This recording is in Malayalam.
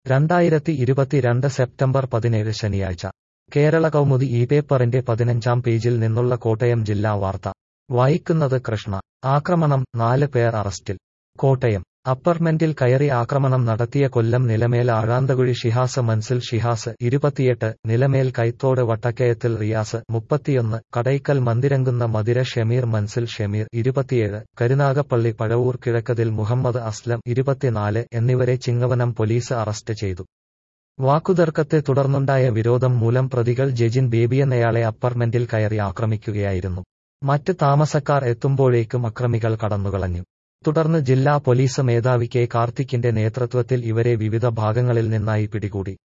രണ്ടായിരത്തി ഇരുപത്തിരണ്ട് സെപ്റ്റംബർ പതിനേഴ് ശനിയാഴ്ച കേരള കൗമുദി ഈ പേപ്പറിന്റെ പതിനഞ്ചാം പേജിൽ നിന്നുള്ള കോട്ടയം ജില്ലാ വാർത്ത വായിക്കുന്നത് കൃഷ്ണ ആക്രമണം നാല് പേർ അറസ്റ്റിൽ കോട്ടയം അപ്പാർട്ട്മെന്റിൽ കയറി ആക്രമണം നടത്തിയ കൊല്ലം നിലമേൽ ആഴാന്തകുഴി ഷിഹാസ് മൻസിൽ ഷിഹാസ് ഇരുപത്തിയെട്ട് നിലമേൽ കൈത്തോട് വട്ടക്കയത്തിൽ റിയാസ് മുപ്പത്തിയൊന്ന് കടയ്ക്കൽ മന്ദിരങ്കുന്ന മതിര ഷമീർ മൻസിൽ ഷമീർ ഇരുപത്തിയേഴ് കരുനാഗപ്പള്ളി പഴവൂർ കിഴക്കതിൽ മുഹമ്മദ് അസ്ലം ഇരുപത്തിനാല് എന്നിവരെ ചിങ്ങവനം പോലീസ് അറസ്റ്റ് ചെയ്തു വാക്കുതർക്കത്തെ തുടർന്നുണ്ടായ വിരോധം മൂലം പ്രതികൾ ജെജിൻ ബേബി എന്നയാളെ അപ്പാർട്ട്മെന്റിൽ കയറി ആക്രമിക്കുകയായിരുന്നു മറ്റ് താമസക്കാർ എത്തുമ്പോഴേക്കും അക്രമികൾ കടന്നുകളഞ്ഞു തുടർന്ന് ജില്ലാ പോലീസ് മേധാവി കെ കാർത്തിക്കിന്റെ നേതൃത്വത്തിൽ ഇവരെ വിവിധ ഭാഗങ്ങളിൽ നിന്നായി പിടികൂടി